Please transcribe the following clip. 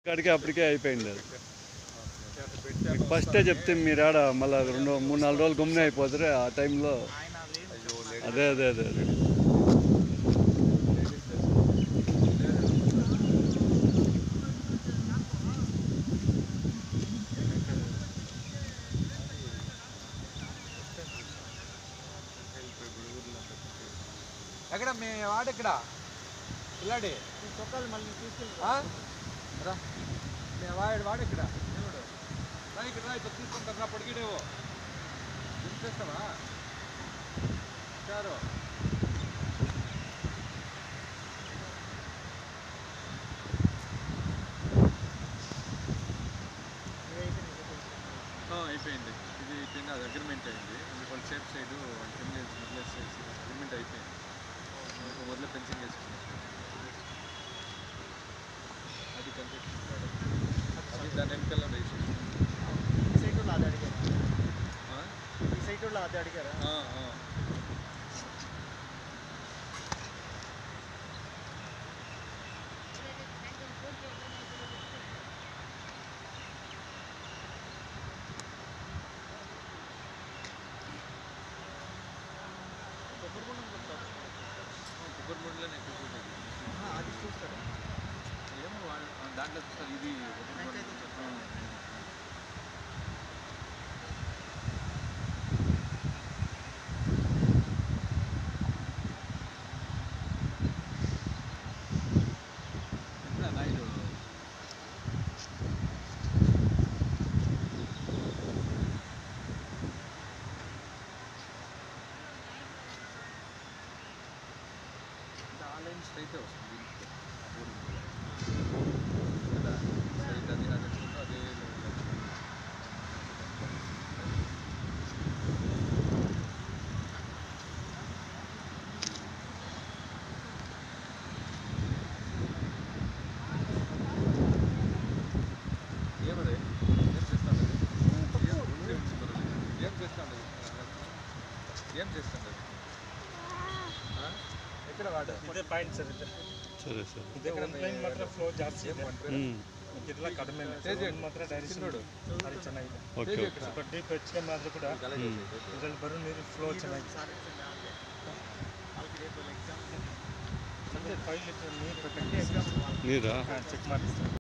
కాడికి అప్పటికే అయిపోయింది అది ఫస్టే చెప్తే మీరు ఆడ మళ్ళీ రెండు మూడు నాలుగు రోజులు గమ్మున అయిపోతారు ఆ టైంలో అదే అదే అదే అదే ఎక్కడ మీ వాడు ఎక్కడ పిల్లాడి ఆ? రా మీ వాడు వాడు ఎక్కడ ఎవడు? రా ఇక్కడ రా ఇప్పుడు తీసుకుంటారు రా పొడిగిడేవో చేస్తావా చారు అయిపోయింది ఇది అయిపోయింది అది అగ్రిమెంట్ అయింది వాళ్ళ సేఫ్ సైడ్ క్రిమినల్స్ మిడిల్ చేసి అగ్రిమెంట్ అయిపోయింది ఇంకో మొదలు పెన్షన్ చేసుకున్నాం అది కన్స్ట్రక్షన్ అది దాని వెనకాల రిజిస్ట్రేషన్ సైట్లో అది అడిగారు ఆ? ఈ సైట్లో అది అడిగారా ఆ, ఆ. కొబ్బరి బొండలోనే ఎక్కువ చూసేది. అది చూస్తారా ఏమో వాళ్ళు ఆ, దాంట్లో చూస్తారు ఇది కొబ్బరి బొండ. ఆ. ఎక్కడ నాయుడు ఆన్లైన్ స్ట్రైట్ వస్తుంది కదా స్ట్రైట్ అది అది ఎట్లుందో అదే level లో. ఏమది ఏం చేస్తాడు ఏం చేస్తాడు ఏం చేస్తాడు ఆ? ఎక్కడ వాడు ಇದೇ ಪಾಯಿಂಟ್ ಸರ್ ಇದೆ సరే సరే ಇದೆ ಒಂದು ಲೈನ್ ಮಾತ್ರ ಫ್ಲೋ ಜಾಸ್ತಿ ಇದೆ ఉమ్, ಇದೆಲ್ಲ ಕಡಿಮೆ ಇಲ್ಲ ತೇಜ್ ಒಂದು ಮಾತ್ರ ಡೈರೆಕ್ಷನ್ ಭಾರಿ ಚೆನ್ನಾಗಿದೆ ఓకే ತೇಜ್ ఓకే ಸ್ವಲ್ಪ ಡೀಪ್ ಹೆಚ್ಚಿಗೆ ಆದರೂ ಕೂಡ ಇದರಲ್ಲಿ ಬರೋ ನೀರು ಫ್ಲೋ ಚೆನ್ನಾಗಿದೆ ಅಂದರೆ ಫೈವ್ ಲೀಟರ್ ನೀರು ಬೇಕಂటే నీరా ಚೆಕ್ ಮಾಡಿ ಸರ್